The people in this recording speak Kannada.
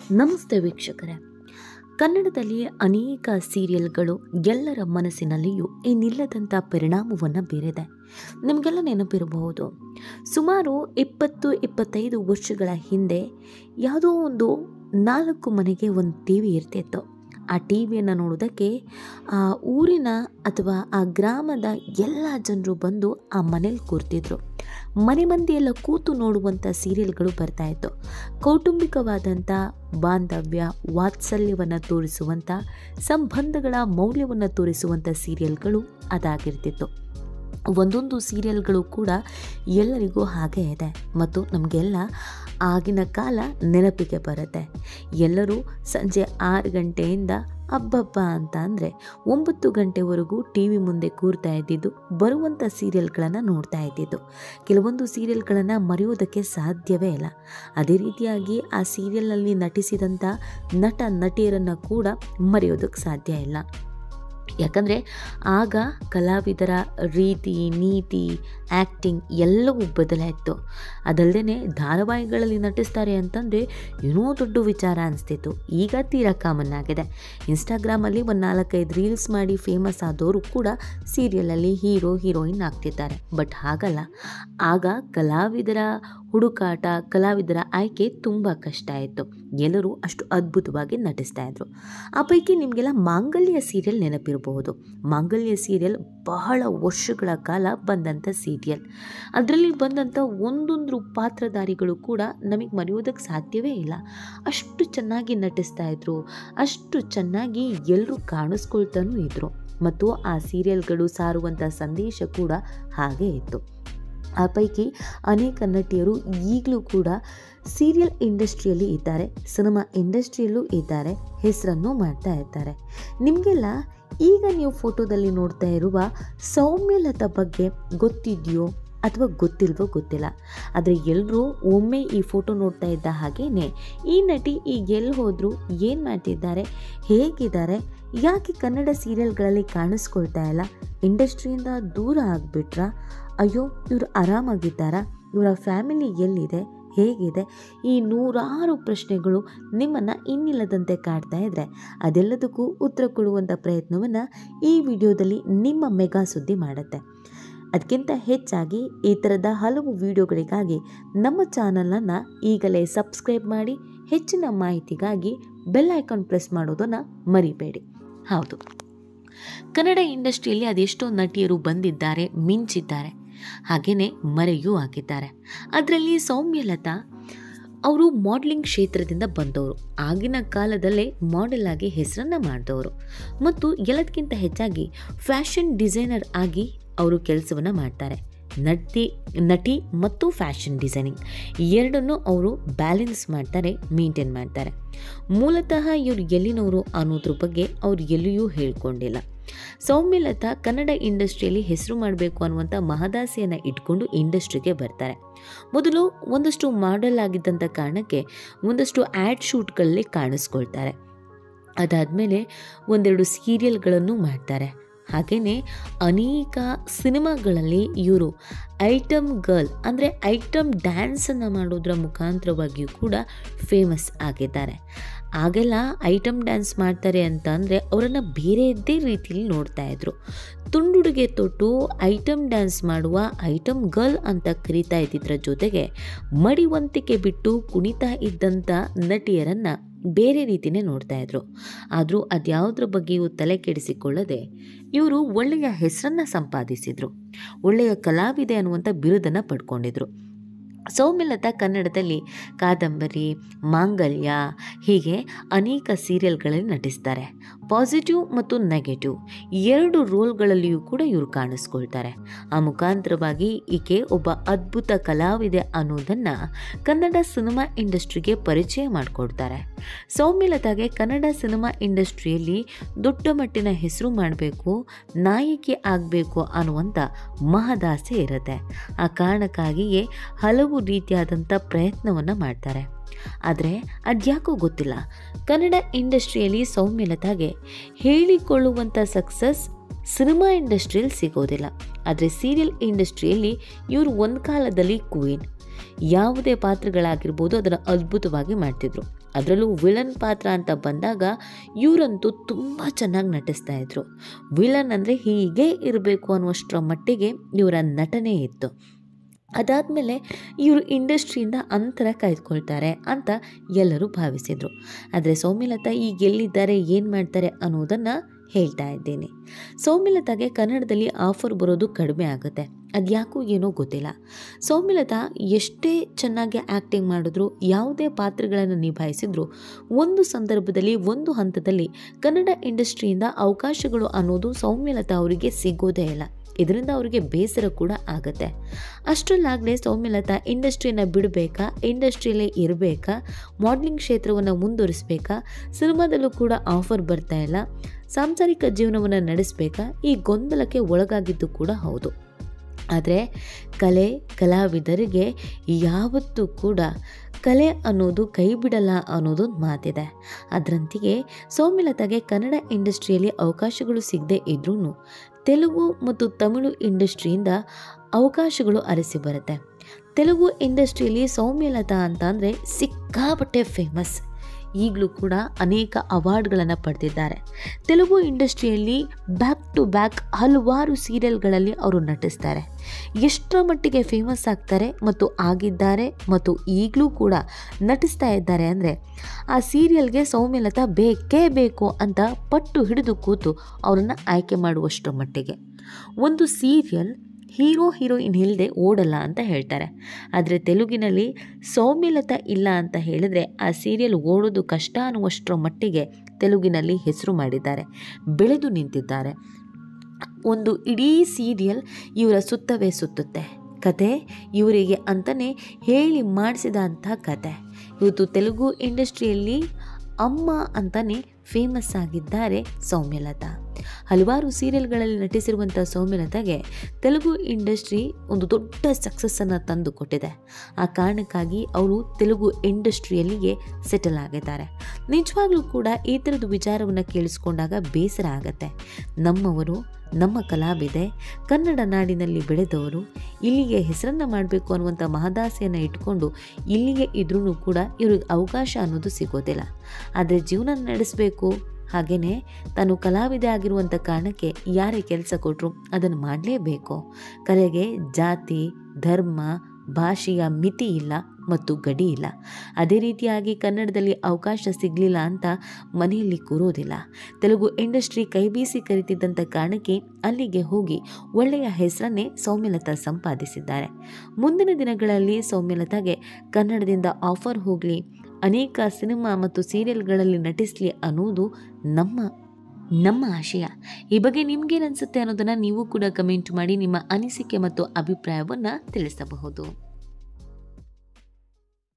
ನಮಸ್ತೆ ವೀಕ್ಷಕರೇ ಕನ್ನಡದಲ್ಲಿ ಅನೇಕ ಸೀರಿಯಲ್ಗಳು ಎಲ್ಲರ ಮನಸ್ಸಿನಲ್ಲಿಯೂ ಇನ್ನಿಲ್ಲದಂಥ ಪರಿಣಾಮವನ್ನು ಬೀರಿದೆ ನಿಮಗೆಲ್ಲ ನೆನಪಿರಬಹುದು ಸುಮಾರು ಇಪ್ಪತ್ತು ಇಪ್ಪತ್ತೈದು ವರ್ಷಗಳ ಹಿಂದೆ ಯಾವುದೋ ಒಂದು ನಾಲ್ಕು ಮನೆಗೆ ಒಂದು ಟಿ ವಿ ಇರ್ತಿತ್ತು ಆ ಟಿ ವಿಯನ್ನು ನೋಡೋದಕ್ಕೆ ಆ ಊರಿನ ಅಥವಾ ಆ ಗ್ರಾಮದ ಎಲ್ಲ ಜನರು ಬಂದು ಆ ಮನೇಲಿ ಕೂರ್ತಿದ್ರು ಮನೆ ಮಂದಿಯೆಲ್ಲ ಕೂತು ನೋಡುವಂಥ ಸೀರಿಯಲ್ಗಳು ಬರ್ತಾ ಇತ್ತು ಕೌಟುಂಬಿಕವಾದಂಥ ಬಾಂಧವ್ಯ ವಾತ್ಸಲ್ಯವನ್ನು ತೋರಿಸುವಂಥ ಸಂಬಂಧಗಳ ಮೌಲ್ಯವನ್ನು ತೋರಿಸುವಂಥ ಸೀರಿಯಲ್ಗಳು ಅದಾಗಿರ್ತಿತ್ತು ಒಂದೊಂದು ಸೀರಿಯಲ್ಗಳು ಕೂಡ ಎಲ್ಲರಿಗೂ ಹಾಗೇ ಇದೆ ಮತ್ತು ನಮಗೆಲ್ಲ ಆಗಿನ ಕಾಲ ನೆನಪಿಗೆ ಬರುತ್ತೆ ಎಲ್ಲರೂ ಸಂಜೆ ಆರು ಗಂಟೆಯಿಂದ ಅಬ್ಬಬ್ಬ ಅಂತ ಅಂದರೆ ಒಂಬತ್ತು ಗಂಟೆವರೆಗೂ ಟಿ ವಿ ಮುಂದೆ ಕೂರ್ತಾ ಇದ್ದಿದ್ದು ಬರುವಂಥ ಸೀರಿಯಲ್ಗಳನ್ನು ನೋಡ್ತಾ ಇದ್ದಿದ್ದು ಕೆಲವೊಂದು ಸೀರಿಯಲ್ಗಳನ್ನು ಮರೆಯೋದಕ್ಕೆ ಸಾಧ್ಯವೇ ಇಲ್ಲ ಅದೇ ರೀತಿಯಾಗಿ ಆ ಸೀರಿಯಲ್ನಲ್ಲಿ ನಟಿಸಿದಂಥ ನಟ ನಟಿಯರನ್ನು ಕೂಡ ಮರೆಯೋದಕ್ಕೆ ಸಾಧ್ಯ ಇಲ್ಲ ಯಾಕಂದರೆ ಆಗ ಕಲಾವಿದರ ರೀತಿ ನೀತಿ ಆ್ಯಕ್ಟಿಂಗ್ ಎಲ್ಲವೂ ಬದಲಾಯಿತು ಅದಲ್ಲದೆ ಧಾರಾವಾಹಿಗಳಲ್ಲಿ ನಟಿಸ್ತಾರೆ ಅಂತಂದರೆ ಏನೋ ದೊಡ್ಡ ವಿಚಾರ ಅನಿಸ್ತಿತ್ತು ಈಗ ತೀರಾ ಕಾಮನ್ ಆಗಿದೆ ಇನ್ಸ್ಟಾಗ್ರಾಮಲ್ಲಿ ಒಂದು ನಾಲ್ಕೈದು ರೀಲ್ಸ್ ಮಾಡಿ ಫೇಮಸ್ ಆದವರು ಕೂಡ ಸೀರಿಯಲಲ್ಲಿ ಹೀರೋ ಹೀರೋಯಿನ್ ಆಗ್ತಿದ್ದಾರೆ ಬಟ್ ಹಾಗಲ್ಲ ಆಗ ಕಲಾವಿದರ ಹುಡುಕಾಟ ಕಲಾವಿದರ ಆಯ್ಕೆ ತುಂಬ ಕಷ್ಟ ಆಯಿತು ಎಲ್ಲರೂ ಅಷ್ಟು ಅದ್ಭುತವಾಗಿ ನಟಿಸ್ತಾ ಇದ್ರು ಆ ಪೈಕಿ ನಿಮಗೆಲ್ಲ ಮಾಂಗಲ್ಯ ಸೀರಿಯಲ್ ನೆನಪಿರಬಹುದು ಮಾಂಗಲ್ಯ ಸೀರಿಯಲ್ ಬಹಳ ವರ್ಷಗಳ ಕಾಲ ಬಂದಂಥ ಸೀರಿಯಲ್ ಅದರಲ್ಲಿ ಬಂದಂಥ ಒಂದೊಂದು ಪಾತ್ರಧಾರಿಗಳು ಕೂಡ ನಮಗೆ ಮರೆಯೋದಕ್ಕೆ ಸಾಧ್ಯವೇ ಇಲ್ಲ ಅಷ್ಟು ಚೆನ್ನಾಗಿ ನಟಿಸ್ತಾ ಇದ್ರು ಅಷ್ಟು ಚೆನ್ನಾಗಿ ಎಲ್ಲರೂ ಕಾಣಿಸ್ಕೊಳ್ತಾನೂ ಇದ್ರು ಮತ್ತು ಆ ಸೀರಿಯಲ್ಗಳು ಸಾರುವಂಥ ಸಂದೇಶ ಕೂಡ ಹಾಗೇ ಇತ್ತು ಆ ಪೈಕಿ ಅನೇಕ ನಟಿಯರು ಈಗಲೂ ಕೂಡ ಸೀರಿಯಲ್ ಇಂಡಸ್ಟ್ರಿಯಲ್ಲಿ ಇದ್ದಾರೆ ಸಿನಿಮಾ ಇಂಡಸ್ಟ್ರಿಯಲ್ಲೂ ಇದ್ದಾರೆ ಹೆಸರನ್ನು ಮಾಡ್ತಾ ಇರ್ತಾರೆ ನಿಮಗೆಲ್ಲ ಈಗ ನೀವು ಫೋಟೋದಲ್ಲಿ ನೋಡ್ತಾ ಇರುವ ಸೌಮ್ಯಲತಾ ಬಗ್ಗೆ ಗೊತ್ತಿದೆಯೋ ಅಥವಾ ಗೊತ್ತಿಲ್ವೋ ಗೊತ್ತಿಲ್ಲ ಆದರೆ ಎಲ್ಲರೂ ಒಮ್ಮೆ ಈ ಫೋಟೋ ನೋಡ್ತಾ ಇದ್ದ ಹಾಗೇನೆ ಈ ನಟಿ ಈಗ ಎಲ್ಲಿ ಹೋದರು ಏನು ಮಾಡ್ತಿದ್ದಾರೆ ಹೇಗಿದ್ದಾರೆ ಯಾಕೆ ಕನ್ನಡ ಸೀರಿಯಲ್ಗಳಲ್ಲಿ ಕಾಣಿಸ್ಕೊಳ್ತಾ ಇಲ್ಲ ಇಂಡಸ್ಟ್ರಿಯಿಂದ ದೂರ ಆಗಿಬಿಟ್ರಾ ಅಯ್ಯೋ ಇವರು ಆರಾಮಾಗಿದ್ದಾರಾ ಇವರ ಫ್ಯಾಮಿಲಿ ಎಲ್ಲಿದೆ ಹೇಗಿದೆ ಈ ನೂರಾರು ಪ್ರಶ್ನೆಗಳು ನಿಮ್ಮನ್ನು ಇನ್ನಿಲ್ಲದಂತೆ ಕಾಡ್ತಾ ಇದ್ದರೆ ಅದೆಲ್ಲದಕ್ಕೂ ಉತ್ತರ ಕೊಡುವಂಥ ಪ್ರಯತ್ನವನ್ನು ಈ ವಿಡಿಯೋದಲ್ಲಿ ನಿಮ್ಮ ಮೆಗಾ ಸುದ್ದಿ ಮಾಡುತ್ತೆ ಅದಕ್ಕಿಂತ ಹೆಚ್ಚಾಗಿ ಈ ಥರದ ಹಲವು ವಿಡಿಯೋಗಳಿಗಾಗಿ ನಮ್ಮ ಚಾನಲನ್ನು ಈಗಲೇ ಸಬ್ಸ್ಕ್ರೈಬ್ ಮಾಡಿ ಹೆಚ್ಚಿನ ಮಾಹಿತಿಗಾಗಿ ಬೆಲ್ ಐಕಾನ್ ಪ್ರೆಸ್ ಮಾಡೋದನ್ನು ಮರಿಬೇಡಿ ಹೌದು ಕನ್ನಡ ಇಂಡಸ್ಟ್ರಿಯಲ್ಲಿ ಅದೆಷ್ಟೋ ನಟಿಯರು ಬಂದಿದ್ದಾರೆ ಮಿಂಚಿದ್ದಾರೆ ಹಾಗೆಯೇ ಮರೆಯೂ ಆಗಿದ್ದಾರೆ ಅದರಲ್ಲಿ ಸೌಮ್ಯಲತಾ ಅವರು ಮಾಡಲಿಂಗ್ ಕ್ಷೇತ್ರದಿಂದ ಬಂದವರು ಆಗಿನ ಕಾಲದಲ್ಲೇ ಮಾಡೆಲ್ ಆಗಿ ಹೆಸರನ್ನು ಮಾಡಿದವರು ಮತ್ತು ಎಲ್ಲದಕ್ಕಿಂತ ಹೆಚ್ಚಾಗಿ ಫ್ಯಾಷನ್ ಡಿಸೈನರ್ ಆಗಿ ಅವರು ಕೆಲಸವನ್ನು ಮಾಡ್ತಾರೆ ನಟಿ ನಟಿ ಮತ್ತು ಫ್ಯಾಷನ್ ಡಿಸೈನಿಂಗ್ ಎರಡನ್ನೂ ಅವರು ಬ್ಯಾಲೆನ್ಸ್ ಮಾಡ್ತಾರೆ ಮೇಂಟೈನ್ ಮಾಡ್ತಾರೆ ಮೂಲತಃ ಇವರು ಎಲ್ಲಿನವರು ಅನ್ನೋದ್ರ ಬಗ್ಗೆ ಅವ್ರು ಎಲ್ಲಿಯೂ ಹೇಳ್ಕೊಂಡಿಲ್ಲ ಸೌಮ್ಯಲತಾ ಕನ್ನಡ ಇಂಡಸ್ಟ್ರಿಯಲ್ಲಿ ಹೆಸರು ಮಾಡಬೇಕು ಅನ್ನುವಂಥ ಮಹದಾಸೆಯನ್ನು ಇಟ್ಕೊಂಡು ಇಂಡಸ್ಟ್ರಿಗೆ ಬರ್ತಾರೆ ಮೊದಲು ಒಂದಷ್ಟು ಮಾಡೆಲ್ ಆಗಿದ್ದಂಥ ಕಾರಣಕ್ಕೆ ಒಂದಷ್ಟು ಆ್ಯಡ್ ಶೂಟ್ಗಳಲ್ಲಿ ಕಾಣಿಸ್ಕೊಳ್ತಾರೆ ಅದಾದಮೇಲೆ ಒಂದೆರಡು ಸೀರಿಯಲ್ಗಳನ್ನು ಮಾಡ್ತಾರೆ ಹಾಗೆಯೇ ಅನೇಕ ಸಿನಿಮಾಗಳಲ್ಲಿ ಇವರು ಐಟಮ್ ಗರ್ಲ್ ಅಂದರೆ ಐಟಮ್ ಡ್ಯಾನ್ಸನ್ನು ಮಾಡೋದ್ರ ಮುಖಾಂತರವಾಗಿಯೂ ಕೂಡ ಫೇಮಸ್ ಆಗಿದ್ದಾರೆ ಆಗೆಲ್ಲ ಐಟಮ್ ಡ್ಯಾನ್ಸ್ ಮಾಡ್ತಾರೆ ಅಂತ ಅಂದರೆ ಅವರನ್ನು ಬೇರೆಯದ್ದೇ ರೀತಿಯಲ್ಲಿ ನೋಡ್ತಾ ಇದ್ರು ತುಂಡುಡುಗೆ ತೊಟ್ಟು ಐಟಮ್ ಡ್ಯಾನ್ಸ್ ಮಾಡುವ ಐಟಮ್ ಗರ್ಲ್ ಅಂತ ಕರಿತಾ ಇದ್ದಿದ್ರ ಜೊತೆಗೆ ಮಡಿವಂತಿಕೆ ಬಿಟ್ಟು ಕುಣಿತಾ ಇದ್ದಂಥ ನಟಿಯರನ್ನು ಬೇರೆ ರೀತಿಯೇ ನೋಡ್ತಾ ಇದ್ರು ಆದರೂ ಅದ್ಯಾವುದ್ರ ಬಗ್ಗೆಯೂ ತಲೆ ಕೆಡಿಸಿಕೊಳ್ಳದೆ ಇವರು ಒಳ್ಳೆಯ ಹೆಸರನ್ನು ಸಂಪಾದಿಸಿದರು ಒಳ್ಳೆಯ ಕಲಾವಿದೆ ಅನ್ನುವಂಥ ಬಿರುದನ್ನು ಪಡ್ಕೊಂಡಿದ್ರು ಸೌಮ್ಯಲತಾ ಕನ್ನಡದಲ್ಲಿ ಕಾದಂಬರಿ ಮಾಂಗಲ್ಯ ಹೀಗೆ ಅನೇಕ ಸೀರಿಯಲ್ಗಳಲ್ಲಿ ನಟಿಸ್ತಾರೆ ಪಾಸಿಟಿವ್ ಮತ್ತು ನೆಗೆಟಿವ್ ಎರಡು ರೋಲ್ಗಳಲ್ಲಿಯೂ ಕೂಡ ಇವರು ಕಾಣಿಸ್ಕೊಳ್ತಾರೆ ಆ ಮುಖಾಂತರವಾಗಿ ಈಕೆ ಒಬ್ಬ ಅದ್ಭುತ ಕಲಾವಿದೆ ಅನ್ನೋದನ್ನು ಕನ್ನಡ ಸಿನಿಮಾ ಇಂಡಸ್ಟ್ರಿಗೆ ಪರಿಚಯ ಮಾಡಿಕೊಡ್ತಾರೆ ಸೌಮ್ಯಲತಾಗೆ ಕನ್ನಡ ಸಿನಿಮಾ ಇಂಡಸ್ಟ್ರಿಯಲ್ಲಿ ದೊಡ್ಡ ಮಟ್ಟಿನ ಹೆಸರು ಮಾಡಬೇಕು ನಾಯಕಿ ಆಗಬೇಕು ಅನ್ನುವಂಥ ಮಹದಾಸೆ ಇರುತ್ತೆ ಆ ಕಾರಣಕ್ಕಾಗಿಯೇ ಹಲವು ರೀತಿಯಾದಂಥ ಪ್ರಯತ್ನವನ್ನು ಮಾಡ್ತಾರೆ ಆದರೆ ಅದ್ಯಾಕೋ ಗೊತ್ತಿಲ್ಲ ಕನ್ನಡ ಇಂಡಸ್ಟ್ರಿಯಲ್ಲಿ ಸೌಮ್ಯಲತಾಗೆ ಹೇಳಿಕೊಳ್ಳುವಂಥ ಸಕ್ಸಸ್ ಸಿನಿಮಾ ಇಂಡಸ್ಟ್ರಿಯಲ್ಲಿ ಸಿಗೋದಿಲ್ಲ ಆದರೆ ಸೀರಿಯಲ್ ಇಂಡಸ್ಟ್ರಿಯಲ್ಲಿ ಇವರು ಒಂದು ಕಾಲದಲ್ಲಿ ಕ್ವೀನ್ ಯಾವುದೇ ಪಾತ್ರಗಳಾಗಿರ್ಬೋದು ಅದನ್ನು ಅದ್ಭುತವಾಗಿ ಮಾಡ್ತಿದ್ರು ಅದರಲ್ಲೂ ವಿಲನ್ ಪಾತ್ರ ಅಂತ ಬಂದಾಗ ಇವರಂತೂ ತುಂಬ ಚೆನ್ನಾಗಿ ನಟಿಸ್ತಾ ಇದ್ರು ವಿಲನ್ ಅಂದರೆ ಹೀಗೆ ಇರಬೇಕು ಅನ್ನುವಷ್ಟರ ಮಟ್ಟಿಗೆ ಇವರ ನಟನೆ ಇತ್ತು ಅದಾದಮೇಲೆ ಇವರು ಇಂಡಸ್ಟ್ರಿಯಿಂದ ಅಂತರ ಕಾಯ್ದುಕೊಳ್ತಾರೆ ಅಂತ ಎಲ್ಲರೂ ಭಾವಿಸಿದರು ಆದರೆ ಸೌಮ್ಯಲತಾ ಈಗ ಎಲ್ಲಿದ್ದಾರೆ ಏನು ಮಾಡ್ತಾರೆ ಅನ್ನೋದನ್ನು ಹೇಳ್ತಾ ಇದ್ದೀನಿ ಸೌಮ್ಯಲತಾಗೆ ಕನ್ನಡದಲ್ಲಿ ಆಫರ್ ಬರೋದು ಕಡಿಮೆ ಆಗುತ್ತೆ ಅದ್ಯಾಕೂ ಏನೋ ಗೊತ್ತಿಲ್ಲ ಸೌಮ್ಯಲತಾ ಎಷ್ಟೇ ಚೆನ್ನಾಗಿ ಆ್ಯಕ್ಟಿಂಗ್ ಮಾಡಿದ್ರು ಯಾವುದೇ ಪಾತ್ರಗಳನ್ನು ನಿಭಾಯಿಸಿದ್ರು ಒಂದು ಸಂದರ್ಭದಲ್ಲಿ ಒಂದು ಹಂತದಲ್ಲಿ ಕನ್ನಡ ಇಂಡಸ್ಟ್ರಿಯಿಂದ ಅವಕಾಶಗಳು ಅನ್ನೋದು ಸೌಮ್ಯಲತಾ ಅವರಿಗೆ ಸಿಗೋದೇ ಇಲ್ಲ ಇದರಿಂದ ಅವರಿಗೆ ಬೇಸರ ಕೂಡ ಆಗುತ್ತೆ ಅಷ್ಟರಲ್ಲಾಗಲೇ ಸೌಮ್ಯಲತಾ ಇಂಡಸ್ಟ್ರಿನ ಬಿಡಬೇಕಾ ಇಂಡಸ್ಟ್ರಿಯಲ್ಲೇ ಇರಬೇಕಾ ಮಾಡ್ಲಿಂಗ್ ಕ್ಷೇತ್ರವನ್ನು ಮುಂದುವರಿಸಬೇಕಾ ಸಿನಿಮಾದಲ್ಲೂ ಕೂಡ ಆಫರ್ ಬರ್ತಾ ಇಲ್ಲ ಸಾಂಸಾರಿಕ ಜೀವನವನ್ನು ನಡೆಸಬೇಕಾ ಈ ಗೊಂದಲಕ್ಕೆ ಒಳಗಾಗಿದ್ದು ಕೂಡ ಹೌದು ಆದರೆ ಕಲೆ ಕಲಾವಿದರಿಗೆ ಯಾವತ್ತೂ ಕೂಡ ಕಲೆ ಅನ್ನೋದು ಕೈ ಬಿಡಲ್ಲ ಅನ್ನೋದೊಂದು ಮಾತಿದೆ ಅದರಂತೆಯೇ ಸೌಮ್ಯಲತಾಗೆ ಕನ್ನಡ ಇಂಡಸ್ಟ್ರಿಯಲ್ಲಿ ಅವಕಾಶಗಳು ಸಿಗದೆ ಇದ್ರೂ ತೆಲುಗು ಮತ್ತು ತಮಿಳು ಇಂಡಸ್ಟ್ರಿಯಿಂದ ಅವಕಾಶಗಳು ಅರಸಿ ಬರುತ್ತೆ ತೆಲುಗು ಇಂಡಸ್ಟ್ರಿಯಲ್ಲಿ ಸೌಮ್ಯಲತಾ ಅಂತ ಅಂದರೆ ಸಿಕ್ಕಾಪಟ್ಟೆ ಫೇಮಸ್ ಈಗಲೂ ಕೂಡ ಅನೇಕ ಅವಾರ್ಡ್ಗಳನ್ನು ಪಡೆದಿದ್ದಾರೆ ತೆಲುಗು ಇಂಡಸ್ಟ್ರಿಯಲ್ಲಿ ಬ್ಯಾಕ್ ಟು ಬ್ಯಾಕ್ ಹಲವಾರು ಸೀರಿಯಲ್ಗಳಲ್ಲಿ ಅವರು ನಟಿಸ್ತಾರೆ ಎಷ್ಟರ ಮಟ್ಟಿಗೆ ಫೇಮಸ್ ಆಗ್ತಾರೆ ಮತ್ತು ಆಗಿದ್ದಾರೆ ಮತ್ತು ಈಗಲೂ ಕೂಡ ನಟಿಸ್ತಾ ಇದ್ದಾರೆ ಅಂದರೆ ಆ ಸೀರಿಯಲ್ಗೆ ಸೌಮ್ಯಲತಾ ಬೇಕೇ ಬೇಕು ಅಂತ ಪಟ್ಟು ಹಿಡಿದು ಕೂತು ಅವರನ್ನು ಆಯ್ಕೆ ಮಾಡುವಷ್ಟರ ಮಟ್ಟಿಗೆ ಒಂದು ಸೀರಿಯಲ್ ಹೀರೋ ಹೀರೋಯಿನ್ ಇಲ್ಲದೆ ಓಡಲ್ಲ ಅಂತ ಹೇಳ್ತಾರೆ ಆದರೆ ತೆಲುಗಿನಲ್ಲಿ ಸೌಮ್ಯಲತಾ ಇಲ್ಲ ಅಂತ ಹೇಳಿದರೆ ಆ ಸೀರಿಯಲ್ ಓಡೋದು ಕಷ್ಟ ಅನ್ನುವಷ್ಟರ ಮಟ್ಟಿಗೆ ತೆಲುಗಿನಲ್ಲಿ ಹೆಸರು ಮಾಡಿದ್ದಾರೆ ಬೆಳೆದು ನಿಂತಿದ್ದಾರೆ ಒಂದು ಇಡೀ ಸೀರಿಯಲ್ ಇವರ ಸುತ್ತವೇ ಸುತ್ತುತ್ತೆ ಕತೆ ಇವರಿಗೆ ಅಂತಲೇ ಹೇಳಿ ಮಾಡಿಸಿದ ಅಂಥ ಕತೆ ಇವತ್ತು ತೆಲುಗು ಇಂಡಸ್ಟ್ರಿಯಲ್ಲಿ ಅಮ್ಮ ಅಂತಲೇ ಫೇಮಸ್ ಆಗಿದ್ದಾರೆ ಸೌಮ್ಯಲತಾ ಹಲವಾರು ಸೀರಿಯಲ್ಗಳಲ್ಲಿ ನಟಿಸಿರುವಂಥ ಸೌಮ್ಯಲತಾಗೆ ತೆಲುಗು ಇಂಡಸ್ಟ್ರಿ ಒಂದು ದೊಡ್ಡ ಸಕ್ಸಸ್ಸನ್ನು ತಂದು ಕೊಟ್ಟಿದೆ ಆ ಕಾರಣಕ್ಕಾಗಿ ಅವರು ತೆಲುಗು ಇಂಡಸ್ಟ್ರಿಯಲ್ಲಿಯೇ ಸೆಟಲ್ ಆಗಿದ್ದಾರೆ ನಿಜವಾಗ್ಲೂ ಕೂಡ ಈ ಥರದ ವಿಚಾರವನ್ನು ಕೇಳಿಸ್ಕೊಂಡಾಗ ಬೇಸರ ಆಗತ್ತೆ ನಮ್ಮವರು ನಮ್ಮ ಕಲಾವಿದೆ ಕನ್ನಡ ನಾಡಿನಲ್ಲಿ ಬೆಳೆದವರು ಇಲ್ಲಿಗೆ ಹೆಸರನ್ನು ಮಾಡಬೇಕು ಅನ್ನುವಂಥ ಮಹದಾಸೆಯನ್ನು ಇಟ್ಕೊಂಡು ಇಲ್ಲಿಗೆ ಇದ್ರೂ ಕೂಡ ಇವ್ರಿಗೆ ಅವಕಾಶ ಅನ್ನೋದು ಸಿಗೋದಿಲ್ಲ ಆದರೆ ಜೀವನ ನಡೆಸಬೇಕು ಹಾಗೆಯೇ ತಾನು ಕಲಾವಿದೆ ಆಗಿರುವಂಥ ಕಾರಣಕ್ಕೆ ಯಾರೇ ಕೆಲಸ ಕೊಟ್ಟರು ಅದನ್ನು ಮಾಡಲೇಬೇಕು ಕಲೆಗೆ ಜಾತಿ ಧರ್ಮ ಭಾಷೆಯ ಮಿತಿ ಇಲ್ಲ ಮತ್ತು ಗಡಿ ಇಲ್ಲ ಅದೇ ರೀತಿಯಾಗಿ ಕನ್ನಡದಲ್ಲಿ ಅವಕಾಶ ಸಿಗಲಿಲ್ಲ ಅಂತ ಮನೆಯಲ್ಲಿ ಕೂರೋದಿಲ್ಲ ತೆಲುಗು ಇಂಡಸ್ಟ್ರಿ ಕೈಬೀಸಿ ಕರಿತಿದ್ದಂಥ ಕಾರಣಕ್ಕೆ ಅಲ್ಲಿಗೆ ಹೋಗಿ ಒಳ್ಳೆಯ ಹೆಸರನ್ನೇ ಸೌಮ್ಯಲತಾ ಸಂಪಾದಿಸಿದ್ದಾರೆ ಮುಂದಿನ ದಿನಗಳಲ್ಲಿ ಸೌಮ್ಯಲತಾಗೆ ಕನ್ನಡದಿಂದ ಆಫರ್ ಹೋಗಲಿ ಅನೇಕ ಸಿನಿಮಾ ಮತ್ತು ಸೀರಿಯಲ್ಗಳಲ್ಲಿ ನಟಿಸಲಿ ಅನ್ನೋದು ನಮ್ಮ ನಮ್ಮ ಆಶಯ ಈ ಬಗ್ಗೆ ನಿಮ್ಗೇನು ಅನಿಸುತ್ತೆ ಅನ್ನೋದನ್ನು ನೀವು ಕೂಡ ಕಮೆಂಟ್ ಮಾಡಿ ನಿಮ್ಮ ಅನಿಸಿಕೆ ಮತ್ತು ಅಭಿಪ್ರಾಯವನ್ನು ತಿಳಿಸಬಹುದು